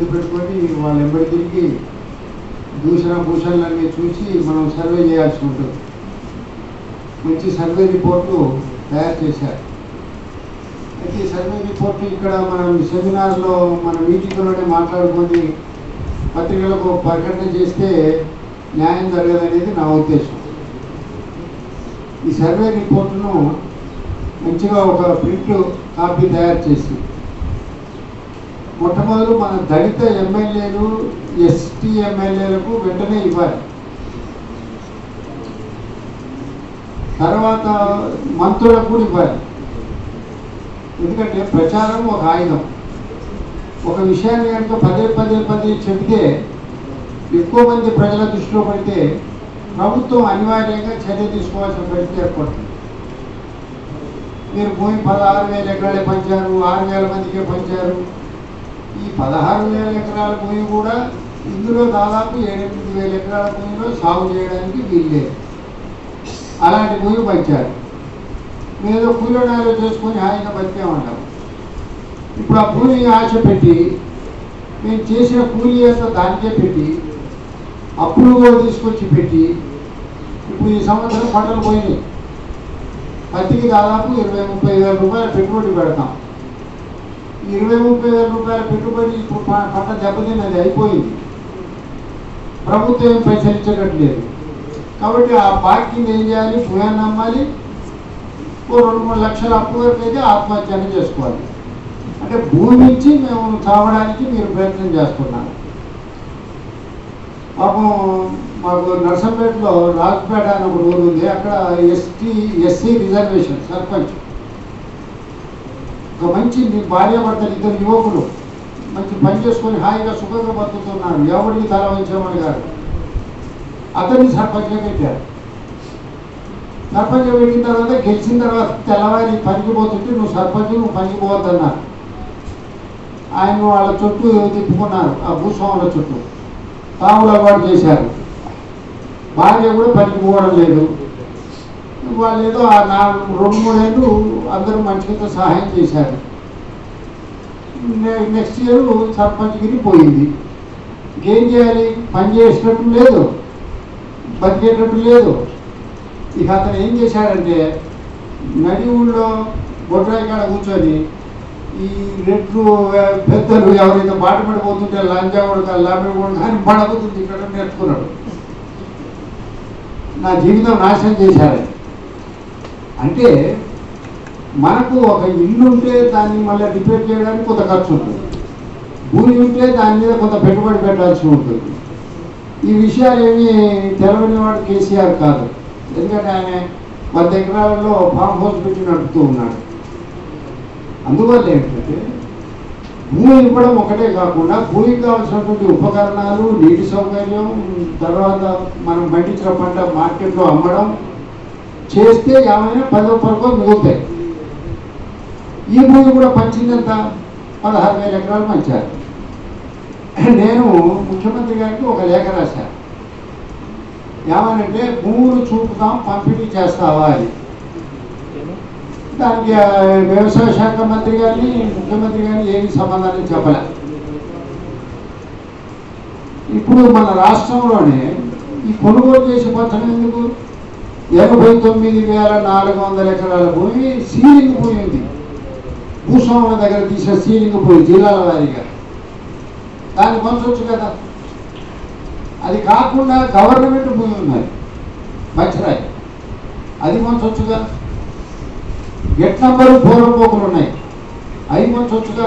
పెట్టుకొని వాళ్ళ ఎంబడి తిరిగి దూషణ భూషణలన్నీ చూసి మనం సర్వే చేయాల్సి ఉంటుంది మంచి సర్వే రిపోర్టు తయారు చేశారు అయితే ఈ సర్వే రిపోర్టు ఇక్కడ మనం సెమినార్లో మన మీటింగ్లోనే మాట్లాడుకొని పత్రికలకు ప్రకటన చేస్తే న్యాయం జరగదనేది నా ఉద్దేశం ఈ సర్వే రిపోర్టును మంచిగా ఒక ప్రింట్ కాపీ తయారు చేసి మొట్టమొదలు మన దళిత ఎమ్మెల్యేలు ఎస్టీ ఎమ్మెల్యేలకు వెంటనే ఇవ్వాలి తర్వాత మంత్రులకు కూడా ఇవ్వాలి ఎందుకంటే ప్రచారం ఒక ఆయుధం ఒక విషయాన్ని కనుక పదే పదే పదే చెబితే ఎక్కువ మంది ప్రజల దృష్టిలో పడితే ప్రభుత్వం అనివార్యంగా చర్య తీసుకోవాల్సిన పరిస్థితి ఏర్పడుతుంది మీరు భూమి పదహారు వేల ఎకరాలే పంచారు ఆరు వేల మందికే పంచారు ఈ పదహారు వేల ఎకరాల భూమి కూడా ఇందులో దాదాపు ఏడెనిమిది వేల ఎకరాల భూమిలో సాగు చేయడానికి వీల్లేదు అలాంటి భూమి పంచారు మీరు కూలీనాలు చేసుకొని హాయిగా బతికేమంటాం ఇప్పుడు ఆ భూమి ఆశ పెట్టి మేము చేసిన కూలీ అంతా దానికే పెట్టి అప్పులు కూడా తీసుకొచ్చి పెట్టి ఇప్పుడు ఈ సంవత్సరం పంటలు పోయినాయి పత్తికి దాదాపు ఇరవై ముప్పై వేల రూపాయల పెట్టుబడి పెడతాం ఈ ఇరవై ముప్పై వేల రూపాయల పెట్టుబడి ఇప్పుడు ప- పంట దెబ్బతిన్నది అయిపోయింది ప్రభుత్వం ఏం పైసలు ఇచ్చేటట్లేదు కాబట్టి ఆ బాకీని ఏం చేయాలి భూయాన్ని అమ్మాలి ఓ రెండు మూడు లక్షల అప్పు వరకు అయితే ఆత్మహత్యను చేసుకోవాలి అంటే భూమి ఇచ్చి మేము చావడానికి మీరు ప్రయత్నం చేస్తున్నారు పాపం మాకు నర్సంపేటలో రాజ్పేట అని ఒక ఊరు ఉంది అక్కడ ఎస్టీ ఎస్సీ రిజర్వేషన్ సర్పంచ్ ఒక మంచి ని- భార్యాభర్తలు ఇద్దరు యువకులు మంచి పని చేసుకొని హాయిగా సుఖంగా బతుకుతున్నారు ఎవరికి తల వంచేవాడు గారు అతన్ని సర్పంచ్గా పెట్టారు సర్పంచ్ పెట్టిన తర్వాత గెలిచిన తర్వాత తెల్లవారి పనికి పోతుంటే నువ్వు సర్పంచ్ నువ్వు పనికి పోవద్దన్నారు ఆయన వాళ్ళ చుట్టూ తిప్పుకున్నారు ఆ భూస్వాముల చుట్టూ తాములు అలవాటు చేశారు భార్య కూడా పనికి పోవడం లేదు వాళ్ళు ఏదో ఆ నాలుగు రెండు మూడేళ్ళు అందరూ మంచిగా సహాయం చేశారు నె- నెక్స్ట్ ఇయర్ సర్పంచ్గిరి పోయింది ఇంకేం చేయాలి పని చేసేటట్టు లేదు బతికేటట్టు లేదు ఇక అతను ఏం చేశాడంటే నడి ఊళ్ళో బొడ్రాయి కాడ కూర్చొని ఈ రెట్లు ఆ, పెద్దలు ఎవరైతే బాట పడిపోతుంటే లంచా కొడుక లాభం కొడుక అని పడబోతుంది ఇక్కడ నేర్చుకున్నాడు నా జీవితం నాశనం చేశాడు అంటే మనకు ఒక ఇల్లు ఉంటే దాన్ని మళ్ళీ రిపేర్ చేయడానికి కొంత ఖర్చు ఉంటుంది భూమి ఉంటే దాని మీద కొంత పెట్టుబడి పెట్టాల్సి ఉంటుంది ఈ విషయాలు ఏమి తెలవని వాడు కేసీఆర్ కాదు ఎందుకంటే ఆయన వంద ఎకరాలలో ఫామ్ హౌస్ పెట్టి నడుపుతూ ఉన్నాడు అందువల్ల ఏంటంటే భూమి ఇవ్వడం ఒకటే కాకుండా భూమికి కావాల్సినటువంటి ఉపకరణాలు నీటి సౌకర్యం తర్వాత మనం పండించిన పంట మార్కెట్లో అమ్మడం చేస్తే ఏమైనా పదో పరకో మిగులుతాయి ఈ భూమి కూడా పంచిందంత పదహారు వేల ఎకరాలు పంచారు నేను ముఖ్యమంత్రి గారికి ఒక లేఖ రాశాను ఏమనంటే భూములు చూపుతాం పంపిణీ చేస్తావా అని దానికి ఆ, వ్యవసాయ శాఖ మంత్రి గారిని ముఖ్యమంత్రి గారిని ఏమి సమాధానం చెప్పలే ఇప్పుడు మన రాష్ట్రంలోనే ఈ కొనుగోలు చేసి పంచడం ఎందుకు ఎనభై తొమ్మిది వేల నాలుగు వందల ఎకరాల భూమి సీలింగ్ భూమి ఉంది భూస్వాముల దగ్గర తీసిన సీలింగ్ భూమి జిల్లాల వారీగా దాన్ని పంచవచ్చు కదా అది కాకుండా గవర్నమెంట్ భూమి ఉన్నది మంచిరాయి అది పంచవచ్చుగా గెట్ నంబరు పూర్వపోకులు ఉన్నాయి అవి పంచవచ్చుగా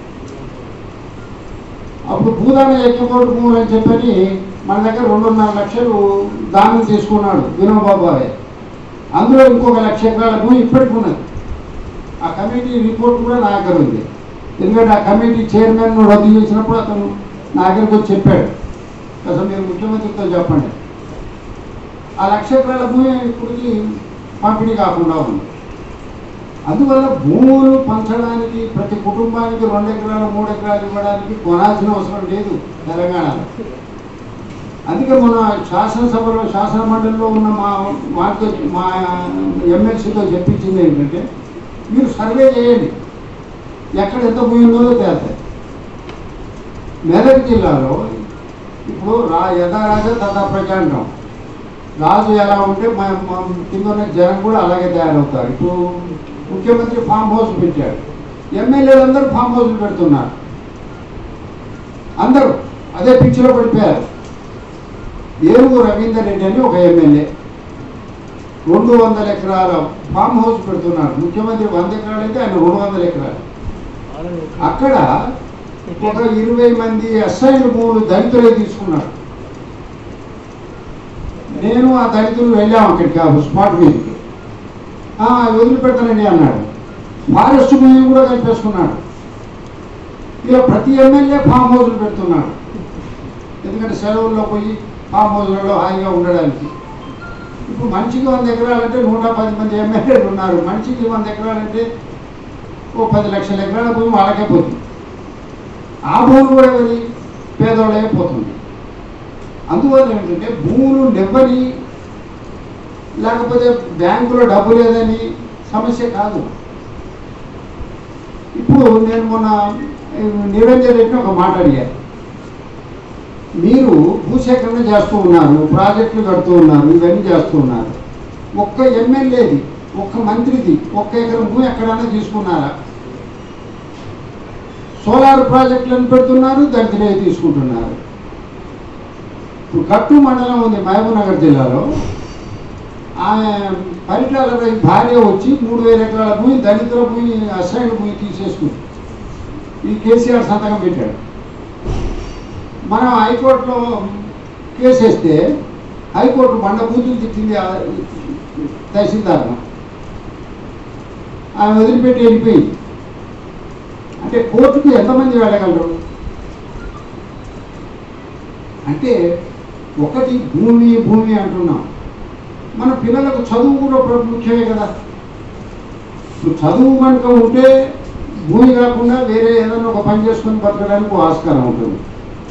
అప్పుడు భూదాన యజ్ఞకోటి భూములు అని చెప్పని మన దగ్గర రెండున్నర లక్షలు దానం తీసుకున్నాడు వినోబాబాయ్ అందులో ఇంకొక లక్ష ఎకరాల భూమి ఇప్పటికి ఉన్నది ఆ కమిటీ రిపోర్ట్ కూడా నా దగ్గర ఉంది ఎందుకంటే ఆ కమిటీ చైర్మన్ రద్దు చేసినప్పుడు అతను నా దగ్గరకు వచ్చి చెప్పాడు అసలు మీరు ముఖ్యమంత్రితో చెప్పండి ఆ లక్ష ఎకరాల భూమి ఇప్పటికి పంపిణీ కాకుండా ఉంది అందువల్ల భూములు పంచడానికి ప్రతి కుటుంబానికి రెండు ఎకరాలు మూడు ఎకరాలు ఇవ్వడానికి కొనాల్సిన అవసరం లేదు తెలంగాణలో అందుకే మన శాసనసభలో శాసన మండలిలో ఉన్న మా మాతో మా ఎమ్మెల్సీతో చెప్పించింది ఏంటంటే మీరు సర్వే చేయండి ఎక్కడ ఎంత భూమి ఉందో తేలుతాయి మెదక్ జిల్లాలో ఇప్పుడు రా యథారాజ తథా ప్రచాండం రాజు ఎలా ఉంటే మన మన కింద ఉన్న జనం కూడా అలాగే తయారవుతారు ఇప్పుడు ముఖ్యమంత్రి ఫామ్ హౌస్ పెట్టాడు ఎమ్మెల్యేలు అందరూ ఫామ్ హౌస్లు పెడుతున్నారు అందరూ అదే పిచ్చిలో పడిపోయారు ఏనుగు రవీందర్ రెడ్డి అని ఒక ఎమ్మెల్యే రెండు వందల ఎకరాల ఫామ్ హౌస్ పెడుతున్నారు ముఖ్యమంత్రి వంద ఎకరాలు అయితే ఆయన రెండు వందల ఎకరాలు అక్కడ ఒక ఇరవై మంది అసైన్ భూములు దళితులే తీసుకున్నారు నేను ఆ దళితులు వెళ్ళాం అక్కడికి ఆ స్పాట్ మీదకి "ఆ, వదిలిపెడతానండి అన్నాడు ఫారెస్ట్ భూమి కూడా కలిపేసుకున్నాడు ఇలా ప్రతి ఎమ్మెల్యే ఫామ్ హౌస్లు పెడుతున్నాడు ఎందుకంటే సెలవుల్లో పోయి ఫామ్ హౌస్లలో హాయిగా ఉండడానికి ఇప్పుడు మనిషికి వంద ఎకరాలంటే నూట పది మంది ఎమ్మెల్యేలు ఉన్నారు మనిషికి వంద ఎకరాలంటే ఓ పది లక్షల ఎకరాల భూమి వాళ్ళకే పోతుంది ఆ భూమి కూడా ఎవరి పేదోళ్ళే పోతుంది అందువల్ల ఏంటంటే భూములు నెవ్వని లేకపోతే బ్యాంకులో డబ్బు లేదని సమస్య కాదు ఇప్పుడు నేను మొన్న ఏ, నిరంజన్ రెడ్డిని ఒక మాట అడిగాను మీరు భూసేకరణ చేస్తూ ఉన్నారు ప్రాజెక్టులు కడుతూ ఉన్నారు ఇవన్నీ చేస్తూ ఉన్నారు ఒక్క ఎమ్మెల్యేది ఒక్క మంత్రిది ఒక్క ఎకరం భూమి ఎక్కడైనా తీసుకున్నారా సోలార్ ప్రాజెక్టులను పెడుతున్నారు దళితులే తీసుకుంటున్నారు ఇప్పుడు కట్టు మండలం ఉంది మహబూబ్నగర్ జిల్లాలో ఆమె పరిటాల రవి భార్య వచ్చి మూడు వేల ఎకరాల భూమి దళితుల భూమి అసైన్ భూమి తీసేసుకుంది ఈ కేసీఆర్ సంతకం పెట్టాడు మనం హైకోర్టులో కేసు వేస్తే హైకోర్టు బండ బూతులు తిట్టింది ఆ తహసీల్దార్ను ఆమె వదిలిపెట్టి వెళ్ళిపోయింది అంటే కోర్టుకు ఎంతమంది వెళ్ళగలరు అంటే ఒకటి భూమి భూమి అంటున్నాం మన పిల్లలకు చదువు కూడా ప్ర- ముఖ్యమే కదా ఇప్పుడు చదువు కనుక ఉంటే భూమి కాకుండా వేరే ఏదైనా ఒక పని చేసుకొని బతకడానికి ఓ ఆస్కారం ఉంటుంది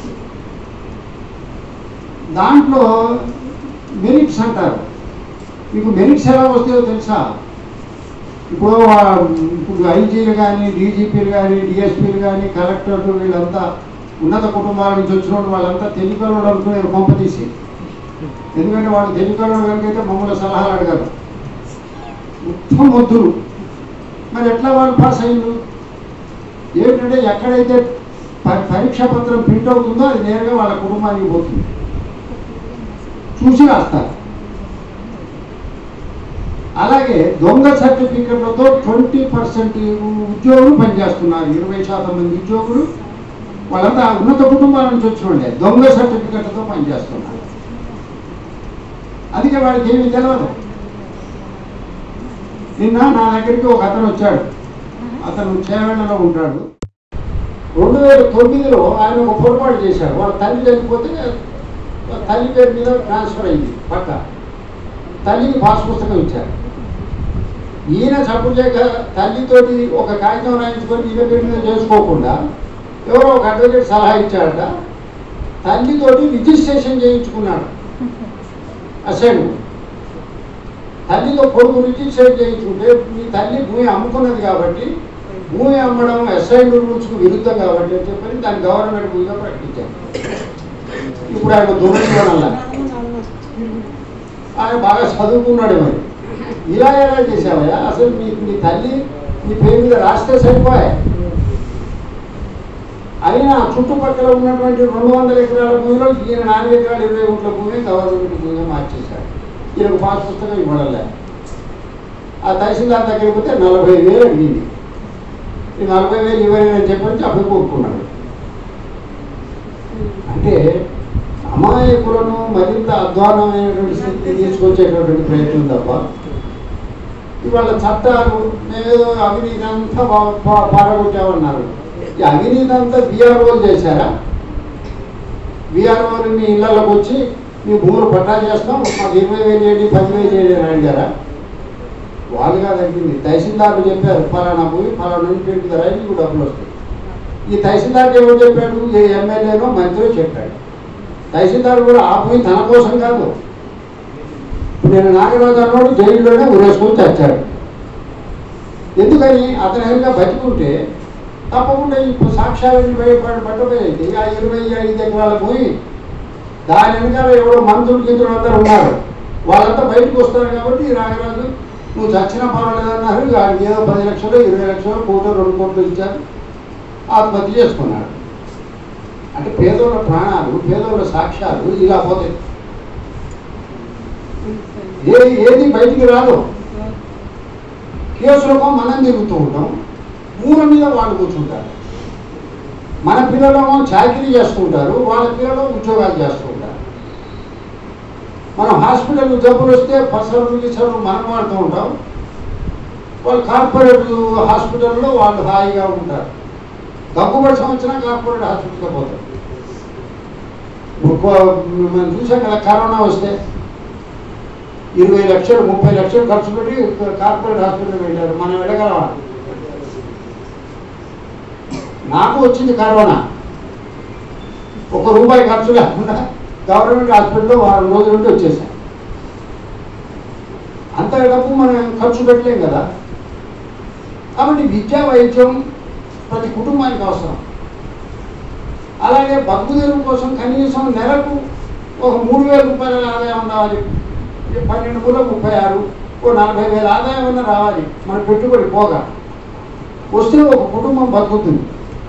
దాంట్లో మెరిట్స్ అంటారు మీకు మెరిట్స్ ఎలా వస్తాయో తెలుసా ఇప్పుడు వా- ఇప్పుడు ఐజీలు కానీ డీజీపీలు కానీ డిఎస్పీలు కానీ కలెక్టర్లు వీళ్ళంతా ఉన్నత కుటుంబాల నుంచి వచ్చిన వాళ్ళు వాళ్ళంతా తెలియకలు అనుకునే కొంప తీసి ఎందుకంటే వాళ్ళు తెలియకలు కనుకైతే మమ్మల్ని సలహాలు అడగారు మొత్తం మొద్దులు మరి ఎట్లా వాళ్ళు పాస్ అయ్యారు ఏంటంటే ఎక్కడైతే ప- పరీక్షా పత్రం ప్రింట్ అవుతుందో అది నేరుగా వాళ్ళ కుటుంబానికి పోతుంది చూసి రాస్తారు అలాగే దొంగ సర్టిఫికెట్లతో ట్వంటీ పర్సెంట్ ఉద్యోగులు పనిచేస్తున్నారు ఇరవై శాతం మంది ఉద్యోగులు వాళ్ళంతా ఉన్నత కుటుంబాల నుంచి వచ్చిన వాళ్ళే దొంగ సర్టిఫికెట్లతో పనిచేస్తున్నారు అందుకే వాడికి ఏమీ తెలియదు నిన్న నా దగ్గరికి ఒక అతను వచ్చాడు అతను చేవెళ్ళలో ఉంటాడు రెండు వేల తొమ్మిదిలో ఆయన ఒక పొరపాటు చేశాడు వాళ్ళ తల్లి చనిపోతే వాళ్ళ తల్లి పేరు మీద ట్రాన్స్ఫర్ అయింది పక్క తల్లికి పాస్ పుస్తకం ఇచ్చారు ఈయన చప్పుడు చేయక తల్లితోటి ఒక కాగితం రాయించుకొని ఈయన పేరు మీద చేసుకోకుండా ఎవరో ఒక అడ్వకేట్ సలహా ఇచ్చాడట తల్లితోటి రిజిస్ట్రేషన్ చేయించుకున్నాడు అసలు తల్లితో కొడుకు రిజిస్ట్రేషన్ చేయించుకుంటే మీ తల్లి భూమి అమ్ముకున్నది కాబట్టి భూమి అమ్మడం అసైన్ రూల్స్కు విరుద్ధం కాబట్టి అని చెప్పని దాన్ని గవర్నమెంట్ భూమిగా ప్రకటించారు ఇప్పుడు ఆయన దుర్వినియోగంలా ఆయన బాగా చదువుకున్నాడు మరి ఇలా ఎలా చేసావయ్యా అసలు మీ మీ తల్లి నీ పేరు మీద రాస్తే సరిపోయా అయినా చుట్టుపక్కల ఉన్నటువంటి రెండు వందల ఎకరాల భూమిలో ఈయన నాలుగు ఎకరాలు ఇరవై గుంటల భూమి గవర్నమెంట్ భూమి మార్చేశాడు ఈయనకు పాస్ పుస్తకం ఇవ్వడంలే ఆ తహసీల్దార్ దగ్గరికి పోతే నలభై వేలు అడిగింది ఈ నలభై వేలు ఇవ్వని చెప్పని అప్పుడు కోరుకున్నాడు అంటే అమాయకులను మరింత అధ్వానమైనటువంటి స్థితికి తీసుకొచ్చేటటువంటి ప్రయత్నం తప్ప ఇవాళ చట్టాలు మేమేదో అవినీతి అంతా పా- పా- పారగొట్టామన్నారు ఈ అవినీతి అంతా బీఆర్ఓలు చేశారా బీఆర్ఓలు మీ ఇళ్ళలోకి వచ్చి మీ భూములు పట్టా చేస్తాం మాకు ఇరవై వేలు చేయండి పది వేలు చేయండి అని అడిగారా వాళ్ళుగా తగ్గింది తహసీల్దార్లు చెప్పారు ఫలానా భూమి ఫలానా ఇంటి ధర నీకు డబ్బులు వస్తాయి ఈ తహసీల్దార్కి ఎవరు చెప్పాడు ఏ ఎమ్మెల్యేనో మంత్రి చెప్పాడు తహసీల్దార్ కూడా ఆ భూమి తన కోసం కాదు ఇప్పుడు నేను నాగరాజు అన్నోడు జైల్లోనే ఉరేసుకొని చచ్చాడు ఎందుకని అతను కనుక బతికుంటే తప్పకుండా ఇప్పుడు సాక్ష్యాలని బయటపడి పట్టబోయేది ఆ ఇరవై ఐదు ఎకరాల భూమి దాని వెనకాల ఎవరో మంత్రులు గింతులు అందరూ ఉన్నారు వాళ్ళంతా బయటకు వస్తారు కాబట్టి ఈ నాగరాజు నువ్వు చచ్చినా పర్వాలేదు అన్నారు వాడికి ఏదో పది లక్షలు ఇరవై లక్షలు కోట్లు రెండు కోట్లు ఇచ్చారు ఆత్మహత్య చేసుకున్నాడు అంటే పేదోళ్ళ ప్రాణాలు పేదోళ్ళ సాక్ష్యాలు ఇలా పోతాయి ఏది ఏది బయటికి రాదు కేసులకు మనం తిరుగుతూ ఉంటాం మూల మీద వాళ్ళు కూర్చుంటారు మన పిల్లలేమో చాకరీ చేస్తుంటారు వాళ్ళ పిల్లలు ఉద్యోగాలు చేస్తుంటారు మనం హాస్పిటల్ జబ్బులు వస్తే పసరు గిసరు మనం వాడుతూ ఉంటాం వాళ్ళు కార్పొరేట్ హాస్పిటల్లో వాళ్ళు హాయిగా ఉంటారు దగ్గుబడి వచ్చినా కార్పొరేట్ హాస్పిటల్కి పోతారు ఇప్పుడు కో- మనం చూసాం కదా కరోనా వస్తే ఇరవై లక్షలు ముప్పై లక్షలు ఖర్చు పెట్టి కార్పొరేట్ హాస్పిటల్ వెళ్ళారు మనం వెళ్ళగలమా నాకు వచ్చింది కరోనా ఒక రూపాయి ఖర్చు లేకుండా గవర్నమెంట్ హాస్పిటల్లో వారం రోజుల నుండి వచ్చేసాం అంత డబ్బు మనం ఖర్చు పెట్టలేం కదా కాబట్టి విద్యా వైద్యం ప్రతి కుటుంబానికి అవసరం అలాగే బతుకుదెరువు కోసం కనీసం నెలకు ఒక మూడు వేల రూపాయల ఆదాయం రావాలి పన్నెండు మూల ముప్పై ఆరు ఓ నలభై వేల ఆదాయం అన్న రావాలి మన పెట్టుబడి పోగా వస్తే ఒక కుటుంబం బతుకుతుంది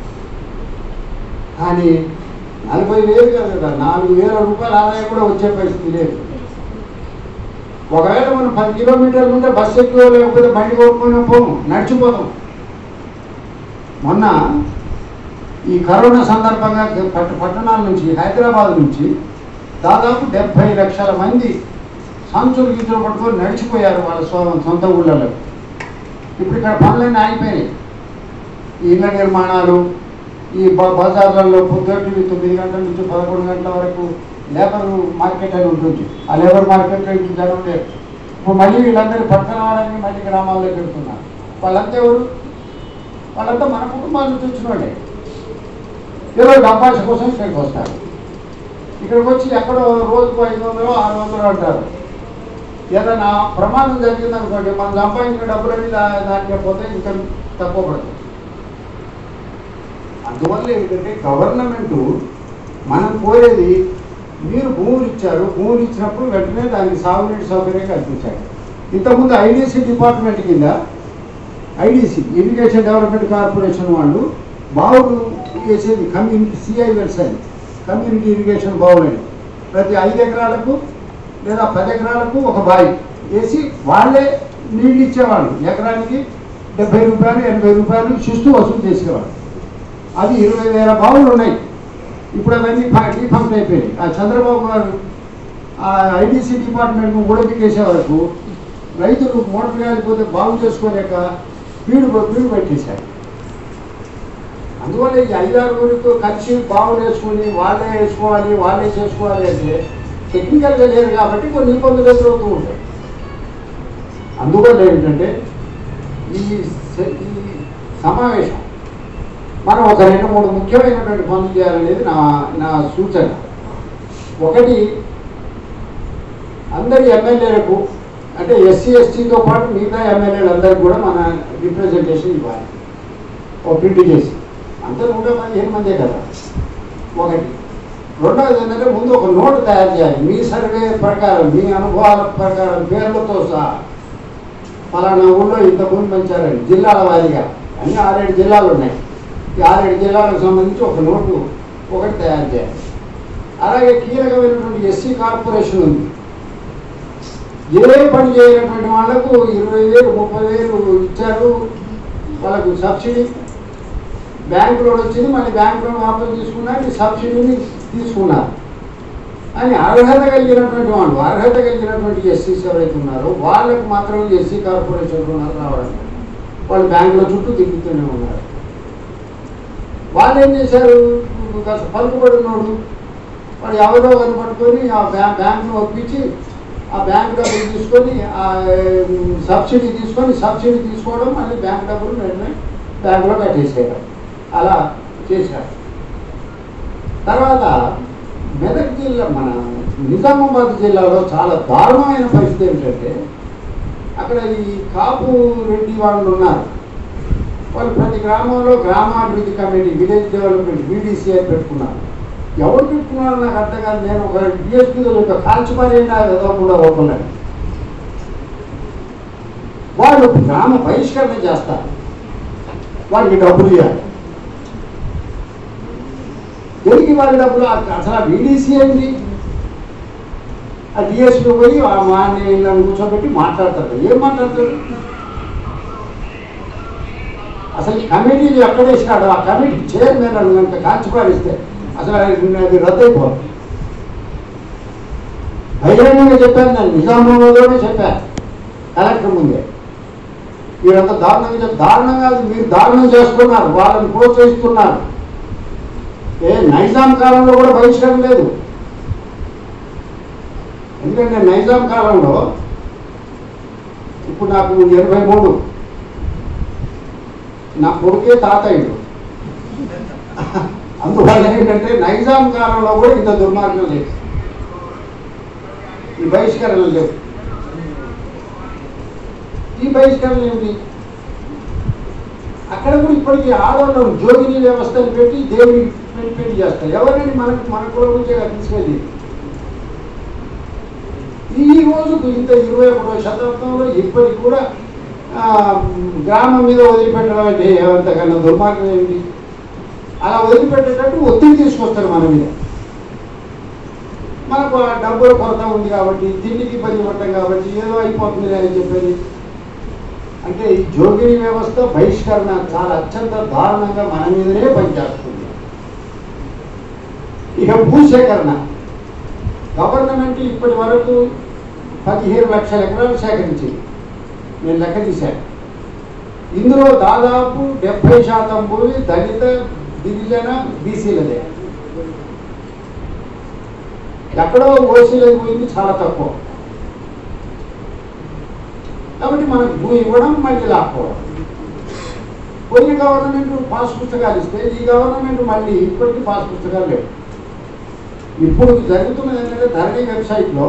కానీ నలభై వేలు కాదు కదా నాలుగు వేల రూపాయల ఆదాయం కూడా వచ్చే పరిస్థితి లేదు ఒకవేళ మనం పది కిలోమీటర్లు ఉంటే బస్సు ఎక్కువ లేకపోతే బండి కొనుక్కొని పోము నడిచిపోతాం మొన్న ఈ కరోనా సందర్భంగా పట్ట పట్టణాల నుంచి హైదరాబాద్ నుంచి దాదాపు డెబ్భై లక్షల మంది సంచులు గీతులు పట్టుకొని నడిచిపోయారు వాళ్ళ సొ- సొంత ఊళ్ళలో ఇప్పుడు ఇక్కడ పనులన్నీ ఆగిపోయినాయి ఈ ఇళ్ళ నిర్మాణాలు ఈ బ- బజార్లలో పొద్దుటి తొమ్మిది గంటల నుంచి పదకొండు గంటల వరకు లేబర్ మార్కెట్ అని ఉంటుంది ఆ లేబర్ మార్కెట్లో ఇంటి జనం లేరు ఇప్పుడు మళ్ళీ వీళ్ళందరూ పట్టణ వాళ్ళని మళ్ళీ గ్రామాల్లో పెడుతున్నారు వాళ్ళంతా ఎవరు వాళ్ళంతా మన కుటుంబాల నుంచి వచ్చిన వాళ్ళే ఏదో డబ్బాష కోసం ఇక్కడికి వస్తారు ఇక్కడికి వచ్చి ఎక్కడో రోజుకు ఐదు వందలు ఆరు వందలు అంటారు ఏదైనా ప్రమాదం జరిగింది అనుకోండి మనం సంపాదించిన డబ్బులన్నీ దా- దానికే పోతే ఇంకా తక్కువ పడుతుంది అందువల్ల ఏంటంటే గవర్నమెంట్ మనం కోరేది మీరు భూములు ఇచ్చారు భూములు ఇచ్చినప్పుడు వెంటనే దానికి సాగునీటి సౌకర్యం కల్పించాలి ఇంతకుముందు ఐడీసీ డిపార్ట్మెంట్ కింద ఐడీసీ ఇరిగేషన్ డెవలప్మెంట్ కార్పొరేషన్ వాళ్ళు బావులు వేసేది కమ్యూనిటీ సిఐ వెల్స్ అని కమ్యూనిటీ ఇరిగేషన్ బావులని ప్రతి ఐదు ఎకరాలకు లేదా పది ఎకరాలకు ఒక బావి వేసి వాళ్ళే నీళ్ళు ఇచ్చేవాళ్ళు ఎకరానికి డెబ్బై రూపాయలు ఎనభై రూపాయలు శిస్తు వసూలు చేసేవాళ్ళు అది ఇరవై వేల బావులు ఉన్నాయి ఇప్పుడు అవన్నీ డిఫంక్ట్ అయిపోయాయి ఆ చంద్రబాబు గారు ఆ ఐడీసీ డిపార్ట్మెంట్ను ఊడబికేసే వరకు రైతులు మోటార్ కాలిపోతే బాగు చేసుకోలేక పీడు పీడు పెట్టేశారు అందువల్ల ఈ ఐదారుగురితో కలిసి బావులు వేసుకుని వాళ్ళే వేసుకోవాలి వాళ్ళే చేసుకోవాలి అంటే టెక్నికల్గా లేరు కాబట్టి కొన్ని ఇబ్బందులు ఎదురవుతూ ఉంటాయి అందువల్ల ఏంటంటే ఈ స- ఈ సమావేశం మనం ఒక రెండు మూడు ముఖ్యమైనటువంటి పనులు చేయాలనేది నా నా సూచన ఒకటి అందరి ఎమ్మెల్యేలకు అంటే ఎస్సీ ఎస్టీతో పాటు మిగతా ఎమ్మెల్యేలు అందరికి కూడా మన రిప్రజెంటేషన్ ఇవ్వాలి ఒక ప్రింట్ చేసి అంతా నూట పదిహేను మందే కదా ఒకటి రెండవది ఏంటంటే ముందు ఒక నోటు తయారు చేయాలి మీ సర్వే ప్రకారం మీ అనుభవాల ప్రకారం పేర్లతో సహా ఫలానా ఊళ్ళో ఇంత భూమి పెంచారని జిల్లాల వారీగా అన్ని ఆరేడు జిల్లాలు ఉన్నాయి ఈ ఆరేడు జిల్లాలకు సంబంధించి ఒక నోటు ఒకటి తయారు చేయాలి అలాగే కీలకమైనటువంటి ఎస్సీ కార్పొరేషన్ ఉంది ఏ పని చేయనటువంటి వాళ్ళకు ఇరవై వేలు ముప్పై వేలు ఇచ్చారు వాళ్ళకు సబ్సిడీ బ్యాంకు లోన్ వచ్చింది మళ్ళీ బ్యాంకు లోన్ వాపసు తీసుకున్నారు ఈ సబ్సిడీని తీసుకున్నారు అని అర్హత కలిగినటువంటి వాళ్ళు అర్హత కలిగినటువంటి ఎస్సీస్ ఎవరైతే ఉన్నారో వాళ్ళకు మాత్రం ఎస్సీ కార్పొరేషన్ రుణాలు రావడం లేదు. వాళ్ళు బ్యాంకుల చుట్టూ తిరుగుతూనే ఉన్నారు వాళ్ళు ఏం చేశారు కాస్త పలుకుబడినోడు వాడు ఎవరో అని పట్టుకొని ఆ బ్యా బ్యాంకును ఒప్పించి ఆ బ్యాంక్ డబ్బులు తీసుకొని ఆ ఉమ్, సబ్సిడీ తీసుకొని సబ్సిడీ తీసుకోవడం మళ్ళీ బ్యాంక్ డబ్బులు వెంటనే బ్యాంకులో కట్టేసేయడం అలా చేశారు తర్వాత మెదక్ జిల్లా మన నిజామాబాద్ జిల్లాలో చాలా దారుణమైన పరిస్థితి ఏమిటంటే అక్కడ ఈ కాపు రెడ్డి వాళ్ళు ఉన్నారు వాళ్ళు ప్రతి గ్రామంలో గ్రామాభివృద్ధి కమిటీ విలేజ్ డెవలప్మెంట్ బీడీసీ అని పెట్టుకున్నారు ఎవరు పెట్టుకున్నారో నాకు అర్థం కాదు నేను ఒక డిఎస్పీలో ఒక కాల్చిపారైనా ఏదో కూడా ఒప్పుకున్నాను వాళ్ళు గ్రామ బహిష్కరణ చేస్తారు వాడికి డబ్బులు ఇవ్వాలి దేనికి వాళ్ళ డబ్బులు ఆ- అసలు ఆ బీడీసీ ఏంటి ఆ డిఎస్పీ పోయి ఆ వాడిని వీళ్ళని కూర్చోబెట్టి మాట్లాడతారు ఏం మాట్లాడతారు అసలు ఈ కమిటీని ఎక్కడ వేసినాడు ఆ కమిటీ చైర్మన్ అని కనుక కాల్చిపారిస్తే అసలు అది అది రద్దయిపోతుంది బహిరంగంగా చెప్పాను నేను నిజామాబాద్లోనే చెప్పాను కలెక్టర్ ముందే మీరంతా దారుణంగా చెప్ దారుణంగా కాదు, మీరు దారుణం చేసుకున్నారు వాళ్ళని ప్రోత్సహిస్తున్నారు ఏ నైజాం కాలంలో కూడా బహిష్కరణ లేదు ఎందుకంటే నైజాం కాలంలో ఇప్పుడు నాకు ఎనభై మూడు నా కొడుకే తాతయ్యుడు అందువల్ల ఏంటంటే నైజాం కాలంలో కూడా ఇంత దుర్మార్గం లేదు ఈ బహిష్కరణలు లేవు ఈ బహిష్కరణ ఏమిటి అక్కడ కూడా ఇప్పటికీ ఆడవాళ్ళను జోగిని వ్యవస్థను పెట్టి దేవుని పెళ్లి పెళ్లి చేస్తారు ఎవరైనా మనకు మన కులం నుంచే కదా తీసుకెళ్ళి ఈ రోజుకు ఇంత ఇరవై ఒకటో శతాబ్దంలో ఇప్పటికి కూడా ఆ, గ్రామం మీద వదిలిపెట్టడం అంటే ఏమంతకన్నా దుర్మార్గం ఏంటి అలా వదిలిపెట్టేటట్టు ఒత్తిడి తీసుకొస్తారు మన మీద మనకు ఆ డబ్బుల కొరత ఉంది కాబట్టి తిండికి ఇబ్బంది పడటం కాబట్టి ఏదో అయిపోతుంది అని చెప్పేది అంటే ఈ జోగిని వ్యవస్థ బహిష్కరణ చాలా అత్యంత దారుణంగా మన మీదనే పనిచేస్తుంది ఇక భూసేకరణ గవర్నమెంట్ ఇప్పటి వరకు పదిహేను లక్షల ఎకరాలు సేకరించింది నేను లెక్క తీశాను ఇందులో దాదాపు డెబ్బై శాతం భూమి దళిత గిరిజన బీసీలదే ఎక్కడో ఓసీలకు పోయింది చాలా తక్కువ కాబట్టి మనకు భూమి ఇవ్వడం మళ్ళీ లాక్కోవడం పోయిన గవర్నమెంట్ పాస్ పుస్తకాలు ఇస్తే ఈ గవర్నమెంట్ మళ్ళీ ఇప్పటికీ పాస్ పుస్తకాలు లేవు ఇప్పుడు జరుగుతున్నది ఏంటంటే ధరణి వెబ్సైట్లో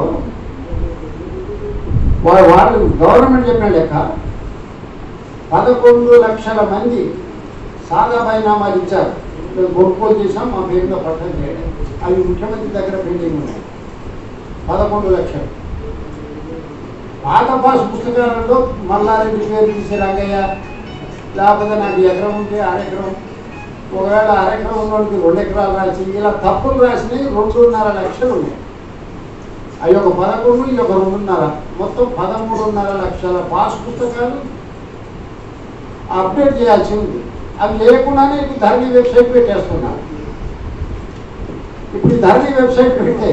వాళ్ళు వాళ్ళు గవర్నమెంట్ చెప్పిన లెక్క పదకొండు లక్షల మంది సాదా బైనామాలు ఇచ్చారు మేము కొనుగోలు చేసాం మా పేరులో పట్టణం చేయడం అవి ముఖ్యమంత్రి దగ్గర పెండింగ్ ఉన్నాయి పదకొండు లక్షలు పాత పాస్ పుస్తకాలలో మల్లారెడ్డి పేరు తీసే రంగయ్య లేకపోతే నాకు ఎకరం ఉంటే అరెకరం ఒకవేళ అరెకరం ఉన్నోడికి రెండు ఎకరాలు రాసి ఇలా తప్పులు రాసినవి రెండున్నర లక్షలు ఉన్నాయి అవి ఒక పదకొండు ఇది ఒక రెండున్నర మొత్తం పదమూడున్నర లక్షల పాస్ పుస్తకాలు అప్డేట్ చేయాల్సి ఉంది అవి లేకుండానే ఇప్పుడు ధరణి వెబ్సైట్ పెట్టేస్తున్నారు ఇప్పుడు ఈ ధరణి వెబ్సైట్ పెడితే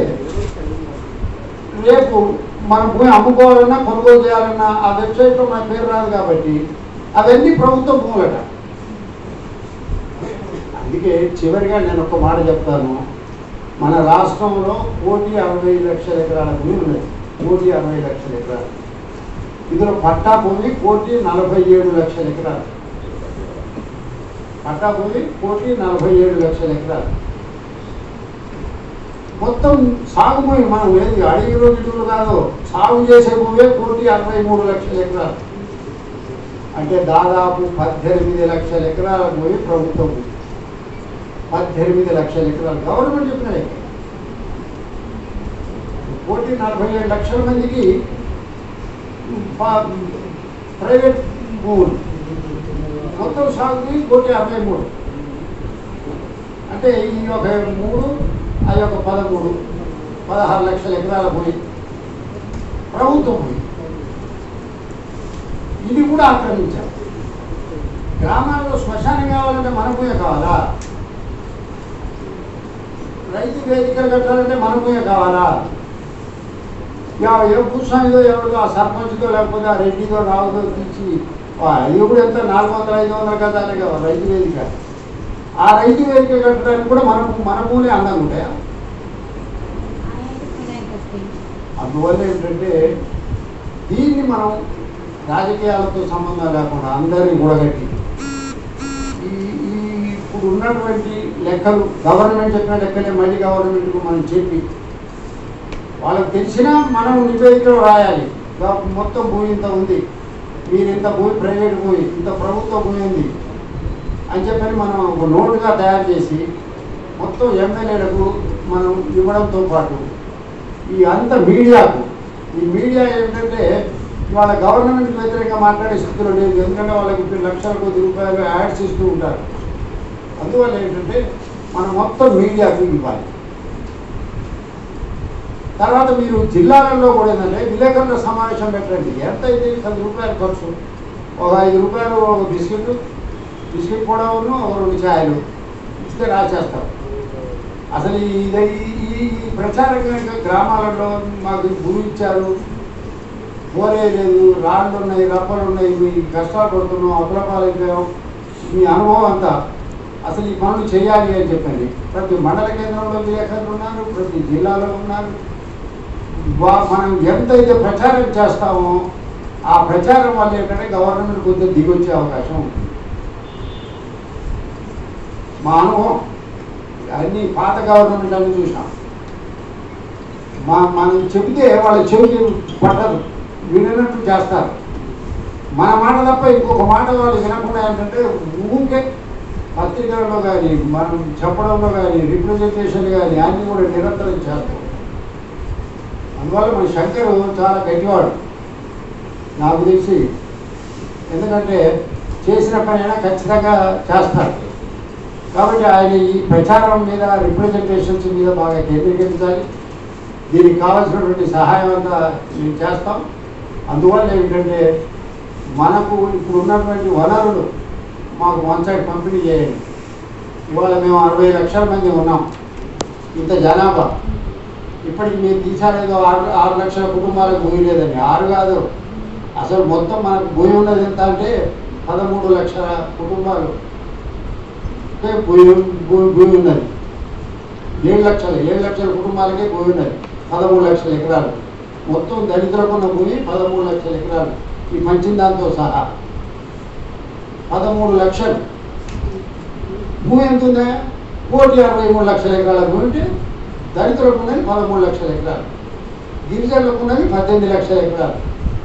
రేపు మనం భూమి అమ్ముకోవాలన్నా కొనుగోలు చేయాలన్నా ఆ వెబ్సైట్లో మన పేరు రాదు కాబట్టి అవన్నీ ప్రభుత్వ భూములట అందుకే చివరిగా నేను ఒక మాట చెప్తాను మన రాష్ట్రంలో కోటి అరవై లక్షల ఎకరాల భూమి ఉన్నది కోటి అరవై లక్షల ఎకరాలు ఇందులో పట్టా భూమి కోటి నలభై ఏడు లక్షల ఎకరాలు పట్టా భూమి కోటి నలభై ఏడు లక్షల ఎకరాలు మొత్తం సాగు భూమి మనం ఏది అడవిలో గిడులు కాదు సాగు చేసే భూమే కోటి అరవై మూడు లక్షల ఎకరాలు అంటే దాదాపు పద్దెనిమిది లక్షల ఎకరాల భూమి ప్రభుత్వ భూమి పద్దెనిమిది లక్షల ఎకరాలు గవర్నమెంట్ చెప్పిన లెక్క. కోటి నలభై ఏడు లక్షల మందికి పా- ప్రైవేట్ భూములు మొత్తం సాగుకి కోటి అరవై మూడు అంటే ఈ ఒక మూడు ఆ యొక్క పదమూడు పదహారు లక్షల ఎకరాల భూమి ప్రభుత్వం భూమి ఇది కూడా ఆక్రమించారు గ్రామాల్లో శ్మశానం కావాలంటే మన భూమి కావాలా రైతు వేదికలు కట్టాలంటే మన భూమి కావాలా యా ఏ భూస్వామిదో ఎవరిదో ఆ సర్పంచ్తో లేకపోతే ఆ రెడ్డిదో రావుదో తీసి ఆ, అది కూడా ఎంత నాలుగు వందల ఐదు వందల గదాలే కదా రైతు వేదిక ఆ రైతు వేదిక కట్టడానికి కూడా మన మన భూమి అందంగా ఉంటాయా అందువల్ల ఏంటంటే దీన్ని మనం రాజకీయాలతో సంబంధం లేకుండా అందరినీ కూడగట్టి ఈ ఈ ఇప్పుడు ఉన్నటువంటి లెక్కలు గవర్నమెంట్ చెప్పిన లెక్కలే మళ్ళీ గవర్నమెంట్కు మనం చెప్పి వాళ్ళకి తెలిసినా మనం నివేదికలో రాయాలి గా- మొత్తం భూమి ఇంత ఉంది మీరు ఇంత భూమి ప్రైవేట్ భూమి ఇంత ప్రభుత్వ భూమి ఉంది అని చెప్పని మనం ఒక నోటుగా తయారు చేసి మొత్తం ఎమ్మెల్యేలకు మనం ఇవ్వడంతో పాటు ఈ అంత మీడియాకు ఈ మీడియా ఏంటంటే వాళ్ళ గవర్నమెంట్ వ్యతిరేకంగా మాట్లాడే స్థితిలో లేదు ఎందుకంటే వాళ్ళకి ఇప్పుడు లక్షల కొద్ది రూపాయలు యాడ్స్ ఇస్తూ ఉంటారు అందువల్ల ఏంటంటే మనం మొత్తం మీడియాకు ఇవ్వాలి తర్వాత మీరు జిల్లాలలో కూడా ఏంటంటే విలేకరుల సమావేశం పెట్టండి ఎంత అయితే పది రూపాయలు ఖర్చు ఒక ఐదు రూపాయలు ఒక బిస్కెట్ బిస్కెట్ కూడా ఉన్న ఒక రెండు ఛాయలు ఇస్తే రాసేస్తాం అసలు ఈ ఈ- ఈ ఈ ప్రచారం కనుక గ్రామాలలో మాకు గురి ఇచ్చారు పోలే లేదు రాళ్ళు ఉన్నాయి రప్పలు ఉన్నాయి మీ కష్టాలు పడుతున్నాం అప్రపాలైపోయాం మీ అనుభవం అంతా అసలు ఈ పనులు చేయాలి అని చెప్పండి ప్రతి మండల కేంద్రంలో విలేకరులు ఉన్నారు ప్రతి జిల్లాలో ఉన్నారు వా- మనం ఎంతైతే ప్రచారం చేస్తామో ఆ ప్రచారం వల్ల ఏంటంటే గవర్నమెంట్ కొద్దిగా దిగొచ్చే అవకాశం ఉంది మా అనుభవం అన్ని పాత గవర్నమెంట్ అన్ని చూసాం మా మనం చెబితే వాళ్ళ చెవికి పట్టదు వినట్టు చేస్తారు మన మాట తప్ప ఇంకొక మాట వాళ్ళు వినకుండా ఏంటంటే ఊరికే పత్రికల్లో కానీ మనం చెప్పడంలో కానీ రిప్రజెంటేషన్ కానీ అన్ని కూడా నిరంతరం చేస్తాం అందువల్ల మన శంకరు చాలా గట్టివాడు నాకు తెలిసి ఎందుకంటే చేసిన పనైనా ఖచ్చితంగా చేస్తారు కాబట్టి ఆయన ఈ ప్రచారం మీద రిప్రజెంటేషన్స్ మీద బాగా కేంద్రీకరించాలి దీనికి కావాల్సినటువంటి సహాయం అంతా మేము చేస్తాం అందువల్ల ఏమిటంటే మనకు ఇప్పుడు ఉన్నటువంటి వనరులు మాకు వన్ సైడ్ పంపిణీ చేయండి ఇవాళ మేము అరవై లక్షల మంది ఉన్నాం ఇంత జనాభా ఇప్పటికి మీరు తీసారేదో ఆరు ఆరు లక్షల కుటుంబాలకు భూమి లేదండి ఆరు కాదు అసలు మొత్తం మనకు భూమి ఉన్నది ఎంత అంటే పదమూడు లక్షల కుటుంబాలు కే భూమి భూమి భూమి ఉన్నది ఏడు లక్షలు ఏడు లక్షల కుటుంబాలకే భూమి ఉన్నది పదమూడు లక్షల ఎకరాలు మొత్తం దళితులకు ఉన్న భూమి పదమూడు లక్షల ఎకరాలు ఈ పంచిన దాంతో సహా పదమూడు లక్షలు భూమి ఎంత ఉందా కోటి అరవై మూడు లక్షల ఎకరాల భూమి ఉంటే దళితులకు ఉన్నది పదమూడు లక్షల ఎకరాలు గిరిజనులకు ఉన్నది పద్దెనిమిది లక్షల ఎకరాలు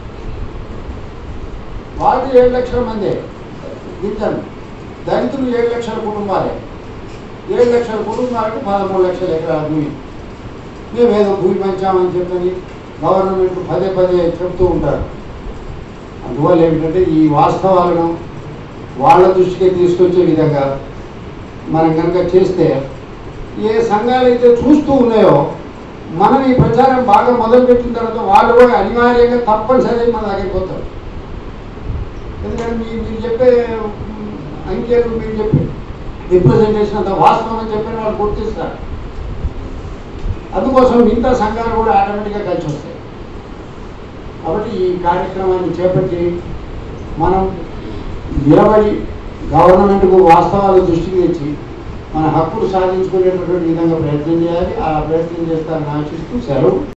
వాళ్ళు ఏడు లక్షల మందే గిరిజనులు దళితులు ఏడు లక్షల కుటుంబాలే ఏడు లక్షల కుటుంబాలకు పదమూడు లక్షల ఎకరాల భూమి మేము ఏదో భూమి పంచామని చెప్పని గవర్నమెంట్ పదే పదే చెప్తూ ఉంటారు అందువల్ల ఏమిటంటే ఈ వాస్తవాలను వాళ్ళ దృష్టికి తీసుకొచ్చే విధంగా మనం కనుక చేస్తే ఏ సంఘాలు అయితే చూస్తూ ఉన్నాయో మనం ఈ ప్రచారం బాగా మొదలుపెట్టిన తర్వాత వాళ్ళు కూడా అనివార్యంగా తప్పనిసరి మన దగ్గరికి పోతారు ఎందుకంటే మీ మీరు చెప్పే ఉమ్, అంకెలు మీరు చెప్పే రిప్రజెంటేషన్ అంత వాస్తవం అని చెప్పిన వాళ్ళు గుర్తిస్తారు అందుకోసం మిగతా సంఘాలు కూడా ఆటోమేటిక్గా కలిసి వస్తాయి కాబట్టి ఈ కార్యక్రమాన్ని చేపట్టి మనం నిలబడి గవర్నమెంట్కు వాస్తవాలు దృష్టికి తెచ్చి మన హక్కులు సాధించుకునేటటువంటి విధంగా ప్రయత్నం చేయాలి ఆ ప్రయత్నం చేస్తారని ఆశిస్తూ సెలవు